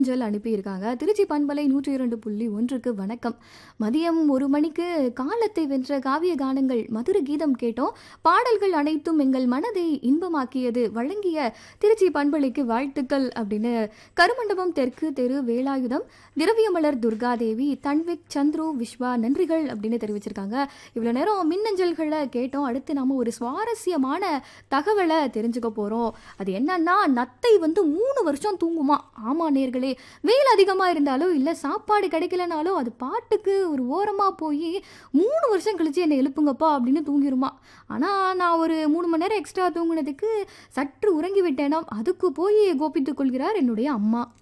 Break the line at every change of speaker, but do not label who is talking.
அஞ்சல் அனுப்பியிருக்காங்க திருச்சி பண்பலை நூற்றி இரண்டு புள்ளி ஒன்றுக்கு வணக்கம் மதியம் ஒரு மணிக்கு காலத்தை வென்ற காவிய கானங்கள் மதுர கீதம் கேட்டோம் பாடல்கள் அனைத்தும் எங்கள் மனதை இன்பமாக்கியது வழங்கிய திருச்சி பண்பலைக்கு வாழ்த்துக்கள் அப்படின்னு கருமண்டபம் தெற்கு தெரு வேலாயுதம் திரவியமலர் துர்காதேவி தன்விக் சந்துரு விஸ்வா நன்றிகள் அப்படின்னு தெரிவிச்சிருக்காங்க இவ்வளோ நேரம் மின்னஞ்சல்களை கேட்டோம் அடுத்து நாம ஒரு சுவாரஸ்யமான தகவலை தெரிஞ்சுக்க போகிறோம் அது என்னன்னா நத்தை வந்து மூணு வருஷம் தூங்குமா ஆமா நேர்களே வெயில் அதிகமாக இருந்தாலோ இல்லை சாப்பாடு கிடைக்கலனாலோ அது பாட்டுக்கு ஒரு ஓரமாக போய் மூணு வருஷம் கழிச்சு என்னை எழுப்புங்கப்பா அப்படின்னு தூங்கிருமா ஆனால் நான் ஒரு மூணு மணி நேரம் எக்ஸ்ட்ரா தூங்குனதுக்கு சற்று உறங்கி விட்டேனா அதுக்கு போய் கோபித்துக் கொள்கிறார் என்னுடைய அம்மா